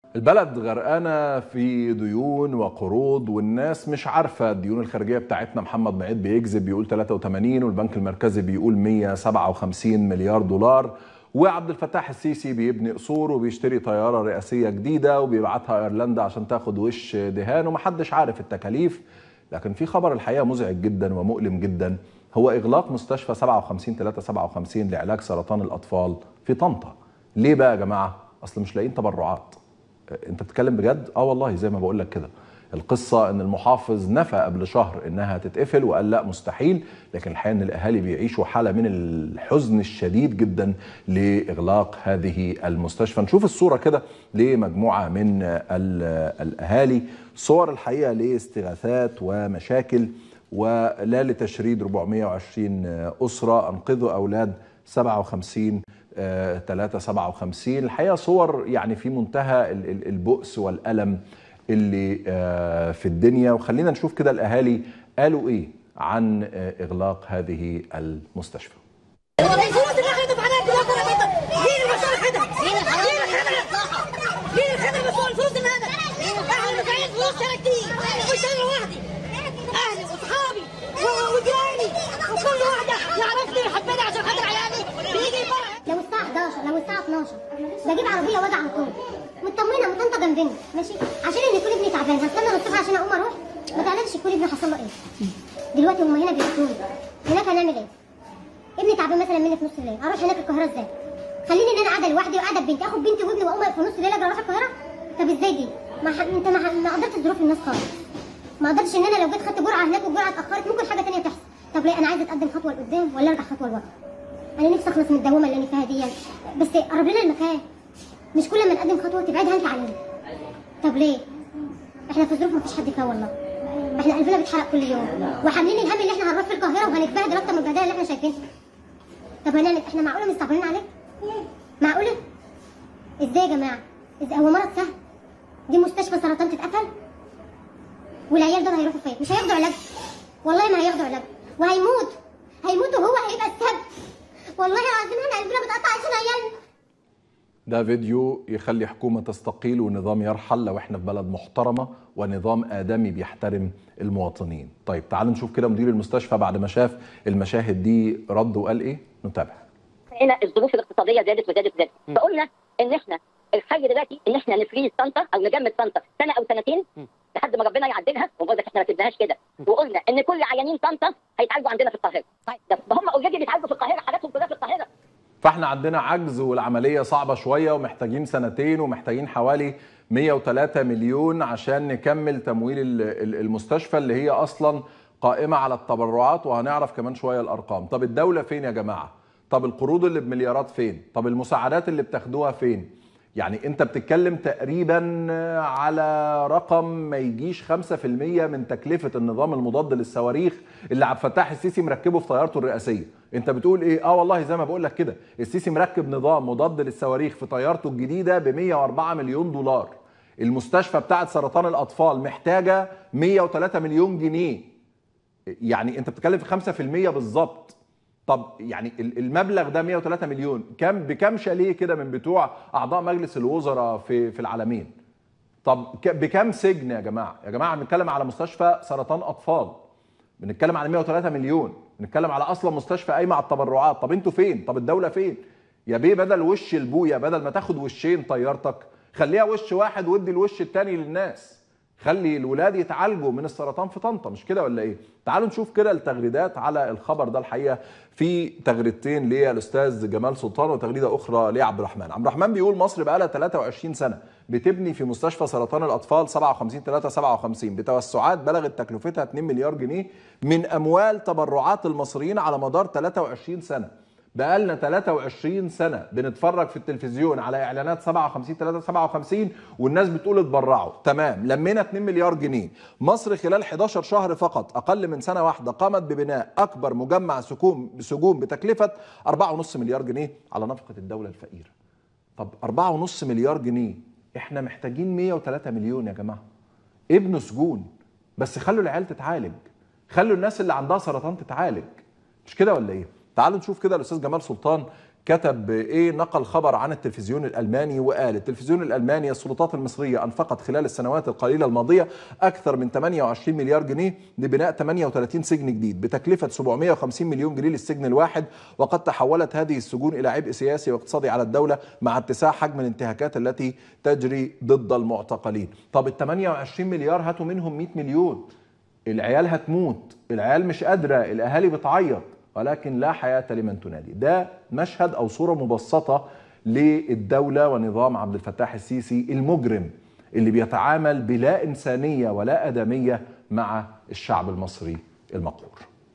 البلد غرقانة في ديون وقروض والناس مش عارفة الديون الخارجية بتاعتنا محمد معيد بيكذب بيقول 83 والبنك المركزي بيقول 157 مليار دولار وعبد الفتاح السيسي بيبني قصور وبيشتري طيارة رئاسية جديدة وبيبعتها ايرلندا عشان تاخد وش دهان ومحدش عارف التكاليف لكن في خبر الحقيقة مزعج جدا ومؤلم جدا هو إغلاق مستشفى 57 357 لعلاج سرطان الأطفال في طنطا ليه بقى يا جماعة؟ أصل مش لاقيين تبرعات انت بتتكلم بجد اه والله زي ما بقول لك كده القصة ان المحافظ نفى قبل شهر انها تتقفل وقال لا مستحيل لكن الحقيقة ان الاهالي بيعيشوا حالة من الحزن الشديد جدا لاغلاق هذه المستشفى نشوف الصورة كده لمجموعة من الاهالي صور الحقيقة لاستغاثات ومشاكل ولا لتشريد 420 أسرة أنقذوا أولاد 57 357 الحقيقه صور يعني في منتهى البؤس والالم اللي في الدنيا وخلينا نشوف كده الاهالي قالوا ايه عن اغلاق هذه المستشفى اهلي واصحابي وجيراني وكل واحده يعرفني يحبني عشان خاطر عيالي بيجي لو الساعة 11 لو الساعة 12 بجيب عربية واد على طول مطمنة مطنطة جنبنا ماشي عشان ان يكون ابني تعبان هستنى الصبح عشان اقوم اروح ما تعرفش يكون ابني حصل له ايه دلوقتي هم هنا بيحكوني هناك هنعمل ايه؟ ابني تعبان مثلا مني في نص الليل اروح هناك القاهرة ازاي؟ خليني ان انا قاعدة لوحدي وقاعدة ببنتي اخد بنتي وابني واقوم في نص الليل اجي اروح القاهرة طب ازاي دي؟ ما ح... انت ما, ما قدرتش ظروف الناس خالص ما قدرتش ان انا لو جيت خدت جرعة هناك والجرعة اتأخرت ممكن حاجة ثانيه تحصل طب ليه انا عايزة اتقدم خطوة لقدام ولا ارجع خطوة لورا؟ انا نفسي اخلص من الدوامه اللي انا فيها دي بس قرب لنا المكان مش كل ما نقدم خطوه تبعدها انت علينا طب ليه احنا في ظروف مفيش حد فيها والله احنا قلبنا بيتحرق كل يوم وحاملين الهم اللي احنا هنروح في القاهره وهنتبهدل اكتر من البهدله اللي احنا شايفينها طب هنعمل احنا معقوله مستعبرين عليك معقوله ازاي يا جماعه ازاي هو مرض سهل دي مستشفى سرطان تتقفل والعيال دول هيروحوا فين مش هياخدوا علاج والله ما هياخدوا علاج وهيموت هيموت وهو هيبقى السبب والله العظيم احنا قلبنا بتقطع عشان عيالنا ده فيديو يخلي حكومة تستقيل ونظام يرحل لو احنا في بلد محترمة ونظام آدمي بيحترم المواطنين طيب تعالوا نشوف كده مدير المستشفى بعد ما شاف المشاهد دي رد وقال ايه نتابع هنا الظروف الاقتصادية زادت وزادت وزادت فقلنا ان احنا الحل دلوقتي ان احنا نفريز طنطا او نجمد طنطا سنه او سنتين لحد ما ربنا يعدلها وبرضك احنا ما سيبناهاش كده وقلنا ان كل عيانين طنطا هيتعالجوا عندنا في القاهره طيب ده هم اوريدي بيتعالجوا في القاهره حالاتهم كلها في القاهره فاحنا عندنا عجز والعملية صعبة شوية ومحتاجين سنتين ومحتاجين حوالي 103 مليون عشان نكمل تمويل المستشفى اللي هي أصلا قائمة على التبرعات وهنعرف كمان شوية الأرقام طب الدولة فين يا جماعة طب القروض اللي بمليارات فين طب المساعدات اللي بتاخدوها فين يعني انت بتتكلم تقريبا على رقم ما يجيش 5% من تكلفة النظام المضاد للصواريخ اللي عبد الفتاح السيسي مركبه في طيارته الرئاسية انت بتقول ايه اه والله زي ما بقول لك كده السيسي مركب نظام مضاد للصواريخ في طيارته الجديدة ب 104 مليون دولار المستشفى بتاعه سرطان الاطفال محتاجة 103 مليون جنيه يعني انت بتتكلم في 5% بالظبط طب يعني المبلغ ده 103 مليون كم بكم شاليه كده من بتوع اعضاء مجلس الوزراء في في العالمين طب بكم سجن يا جماعه يا جماعه بنتكلم على مستشفى سرطان اطفال بنتكلم على 103 مليون بنتكلم على اصلا مستشفى قايمه على التبرعات طب انتوا فين طب الدوله فين يا بيه بدل وش البويه بدل ما تاخد وشين طيارتك خليها وش واحد وادي الوش التاني للناس خلي الولاد يتعالجوا من السرطان في طنطا مش كده ولا ايه تعالوا نشوف كده التغريدات على الخبر ده الحقيقه في تغريدتين للاستاذ جمال سلطان وتغريده اخرى لعبد الرحمن عبد الرحمن بيقول مصر بقى لها 23 سنه بتبني في مستشفى سرطان الاطفال 57 3 57 بتوسعات بلغت تكلفتها 2 مليار جنيه من اموال تبرعات المصريين على مدار 23 سنه بقالنا 23 سنة بنتفرج في التلفزيون على إعلانات 57 3 57 والناس بتقول اتبرعوا تمام لمينا 2 مليار جنيه مصر خلال 11 شهر فقط أقل من سنة واحدة قامت ببناء أكبر مجمع سكون سجون بتكلفة 4.5 مليار جنيه على نفقة الدولة الفقيرة طب 4.5 مليار جنيه احنا محتاجين 103 مليون يا جماعة ابنوا سجون بس خلوا العيال تتعالج خلوا الناس اللي عندها سرطان تتعالج مش كده ولا ايه تعالوا نشوف كده الاستاذ جمال سلطان كتب ايه نقل خبر عن التلفزيون الالماني وقال التلفزيون الالماني السلطات المصريه انفقت خلال السنوات القليله الماضيه اكثر من 28 مليار جنيه لبناء 38 سجن جديد بتكلفه 750 مليون جنيه للسجن الواحد وقد تحولت هذه السجون الى عبء سياسي واقتصادي على الدوله مع اتساع حجم الانتهاكات التي تجري ضد المعتقلين طب ال 28 مليار هاتوا منهم 100 مليون العيال هتموت العيال مش قادره الاهالي بتعيط ولكن لا حياة لمن تنادي ده مشهد أو صورة مبسطة للدولة ونظام عبد الفتاح السيسي المجرم اللي بيتعامل بلا إنسانية ولا أدمية مع الشعب المصري المقهور